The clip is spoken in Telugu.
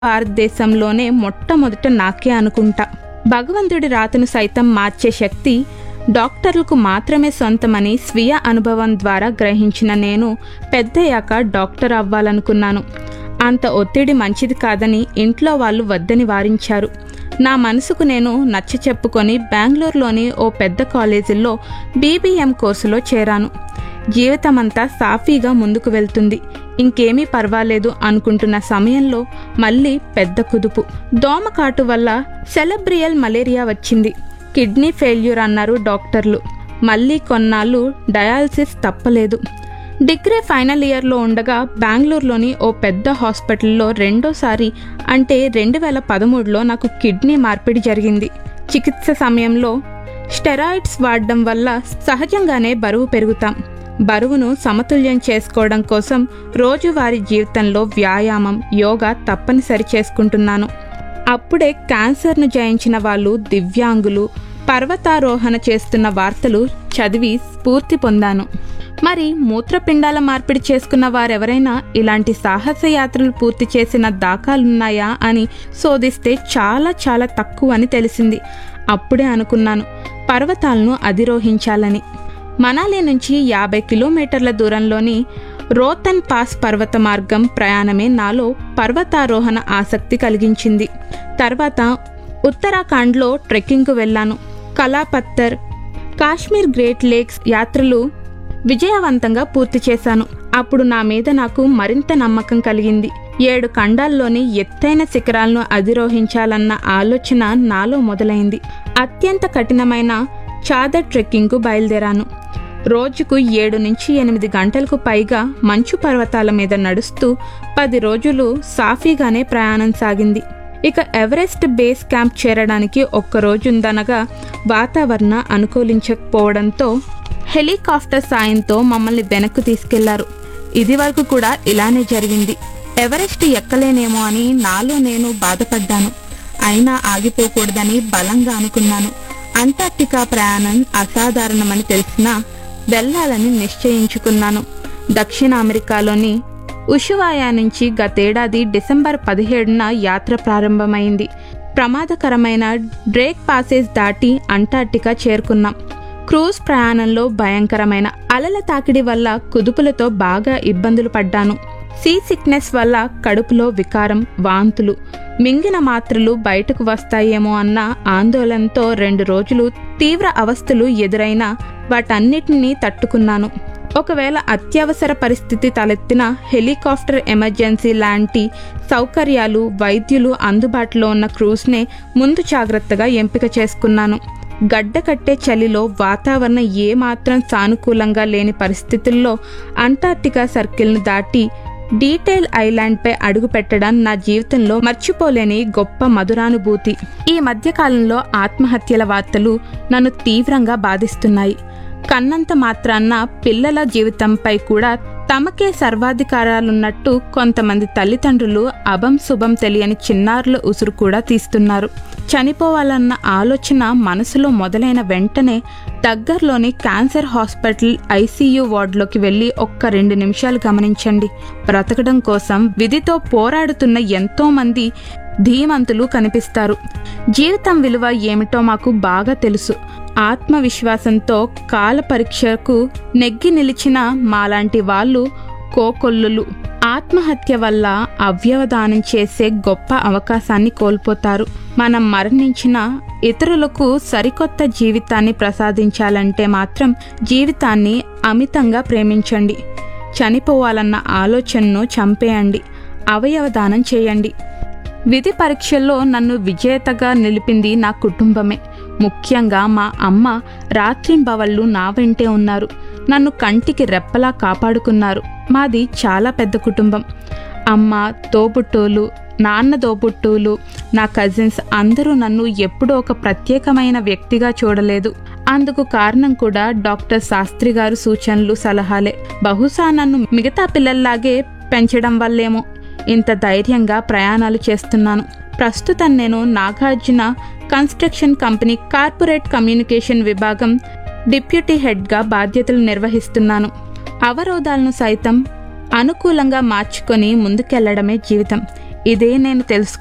భారతదేశంలోనే మొట్టమొదట నాకే అనుకుంటా భగవంతుడి రాతను సైతం మార్చే శక్తి డాక్టర్లకు మాత్రమే సొంతమని స్వీయ అనుభవం ద్వారా గ్రహించిన నేను పెద్దయ్యాక డాక్టర్ అవ్వాలనుకున్నాను అంత ఒత్తిడి మంచిది కాదని ఇంట్లో వాళ్ళు వద్దని వారించారు నా మనసుకు నేను నచ్చ చెప్పుకొని బెంగళూరులోని ఓ పెద్ద కాలేజీల్లో బీబీఎం కోర్సులో చేరాను జీవితమంతా సాఫీగా ముందుకు వెళ్తుంది ఇంకేమీ పర్వాలేదు అనుకుంటున్న సమయంలో మళ్ళీ పెద్ద కుదుపు దోమకాటు వల్ల సెలబ్రియల్ మలేరియా వచ్చింది కిడ్నీ ఫెయిల్యూర్ అన్నారు డాక్టర్లు మళ్ళీ కొన్నాళ్ళు డయాలసిస్ తప్పలేదు డిగ్రీ ఫైనల్ ఇయర్లో ఉండగా బెంగళూరులోని ఓ పెద్ద హాస్పిటల్లో రెండోసారి అంటే రెండు వేల పదమూడులో నాకు కిడ్నీ మార్పిడి జరిగింది చికిత్స సమయంలో స్టెరాయిడ్స్ వాడడం వల్ల సహజంగానే బరువు పెరుగుతాం బరువును సమతుల్యం చేసుకోవడం కోసం రోజువారీ జీవితంలో వ్యాయామం యోగా తప్పనిసరి చేసుకుంటున్నాను అప్పుడే క్యాన్సర్ను జయించిన వాళ్ళు దివ్యాంగులు పర్వతారోహణ చేస్తున్న వార్తలు చదివి స్ఫూర్తి పొందాను మరి మూత్రపిండాల మార్పిడి చేసుకున్న వారెవరైనా ఇలాంటి సాహస యాత్రలు పూర్తి చేసిన దాఖలున్నాయా అని శోధిస్తే చాలా చాలా తక్కువ అని తెలిసింది అప్పుడే అనుకున్నాను పర్వతాలను అధిరోహించాలని మనాలి నుంచి యాభై కిలోమీటర్ల దూరంలోని రోతన్ పాస్ పర్వత మార్గం ప్రయాణమే నాలో పర్వతారోహణ ఆసక్తి కలిగించింది తర్వాత ఉత్తరాఖండ్లో ట్రెక్కింగ్కు వెళ్ళాను కలాపత్తర్ కాశ్మీర్ గ్రేట్ లేక్స్ యాత్రలు విజయవంతంగా పూర్తి చేశాను అప్పుడు నా మీద నాకు మరింత నమ్మకం కలిగింది ఏడు ఖండాల్లోని ఎత్తైన శిఖరాలను అధిరోహించాలన్న ఆలోచన నాలో మొదలైంది అత్యంత కఠినమైన చాదర్ ట్రెక్కింగ్కు బయలుదేరాను రోజుకు ఏడు నుంచి ఎనిమిది గంటలకు పైగా మంచు పర్వతాల మీద నడుస్తూ పది రోజులు సాఫీగానే ప్రయాణం సాగింది ఇక ఎవరెస్ట్ బేస్ క్యాంప్ చేరడానికి ఒక్క రోజుందనగా వాతావరణ అనుకూలించకపోవడంతో హెలికాప్టర్ సాయంతో మమ్మల్ని వెనక్కు తీసుకెళ్లారు ఇది వరకు కూడా ఇలానే జరిగింది ఎవరెస్ట్ ఎక్కలేనేమో అని నాలో నేను బాధపడ్డాను అయినా ఆగిపోకూడదని బలంగా అనుకున్నాను అంటార్క్టికా ప్రయాణం అసాధారణమని తెలిసినా వెళ్ళాలని నిశ్చయించుకున్నాను దక్షిణ అమెరికాలోని ఉషువాయా నుంచి గతేడాది డిసెంబర్ పదిహేడున యాత్ర ప్రారంభమైంది ప్రమాదకరమైన డ్రేక్ పాసేజ్ దాటి అంటార్క్టికా చేరుకున్నాం క్రూజ్ ప్రయాణంలో భయంకరమైన అలల తాకిడి వల్ల కుదుపులతో బాగా ఇబ్బందులు పడ్డాను సీ సిక్నెస్ వల్ల కడుపులో వికారం వాంతులు మింగిన మాత్రలు బయటకు వస్తాయేమో అన్న ఆందోళనతో రెండు రోజులు తీవ్ర అవస్థలు ఎదురైనా వాటన్నిటినీ తట్టుకున్నాను ఒకవేళ అత్యవసర పరిస్థితి తలెత్తిన హెలికాప్టర్ ఎమర్జెన్సీ లాంటి సౌకర్యాలు వైద్యులు అందుబాటులో ఉన్న క్రూజ్నే ముందు జాగ్రత్తగా ఎంపిక చేసుకున్నాను గడ్డకట్టే చలిలో వాతావరణం ఏమాత్రం సానుకూలంగా లేని పరిస్థితుల్లో అంటార్క్టికా సర్కిల్ను దాటి డీటెయిల్ ఐలాండ్పై అడుగు పెట్టడం నా జీవితంలో మర్చిపోలేని గొప్ప మధురానుభూతి ఈ మధ్యకాలంలో ఆత్మహత్యల వార్తలు నన్ను తీవ్రంగా బాధిస్తున్నాయి కన్నంత మాత్రాన్న పిల్లల జీవితంపై కూడా తమకే సర్వాధికారాలున్నట్టు కొంతమంది తల్లిదండ్రులు అభం శుభం తెలియని చిన్నారుల ఉసురు కూడా తీస్తున్నారు చనిపోవాలన్న ఆలోచన మనసులో మొదలైన వెంటనే దగ్గరలోని క్యాన్సర్ హాస్పిటల్ ఐసీయూ వార్డులోకి వెళ్ళి ఒక్క రెండు నిమిషాలు గమనించండి బ్రతకడం కోసం విధితో పోరాడుతున్న ఎంతో మంది ధీమంతులు కనిపిస్తారు జీవితం విలువ ఏమిటో మాకు బాగా తెలుసు ఆత్మవిశ్వాసంతో కాల పరీక్షకు నెగ్గి నిలిచిన మాలాంటి వాళ్ళు కోకొల్లులు ఆత్మహత్య వల్ల అవ్యవధానం చేసే గొప్ప అవకాశాన్ని కోల్పోతారు మనం మరణించిన ఇతరులకు సరికొత్త జీవితాన్ని ప్రసాదించాలంటే మాత్రం జీవితాన్ని అమితంగా ప్రేమించండి చనిపోవాలన్న ఆలోచనను చంపేయండి అవయవదానం చేయండి విధి పరీక్షల్లో నన్ను విజేతగా నిలిపింది నా కుటుంబమే ముఖ్యంగా మా అమ్మ రాత్రింబవళ్ళు నా వెంటే ఉన్నారు నన్ను కంటికి రెప్పలా కాపాడుకున్నారు మాది చాలా పెద్ద కుటుంబం అమ్మ తోబుట్టోలు నాన్న తోబుట్టువులు నా కజిన్స్ అందరూ నన్ను ఎప్పుడూ ఒక ప్రత్యేకమైన వ్యక్తిగా చూడలేదు అందుకు కారణం కూడా డాక్టర్ శాస్త్రి గారు సూచనలు సలహాలే బహుశా నన్ను మిగతా పిల్లల్లాగే పెంచడం వల్లేమో ఇంత ధైర్యంగా ప్రయాణాలు చేస్తున్నాను ప్రస్తుతం నేను Nagarjuna construction company corporate communication విభాగం డిప్యూటీ హెడ్గా బాధ్యతలు నిర్వహిస్తున్నాను అవరోధాలను సైతం అనుకూలంగా మార్చుకొని ముందుకెళ్లడమే జీవితం ఇదే నేను తెలుసు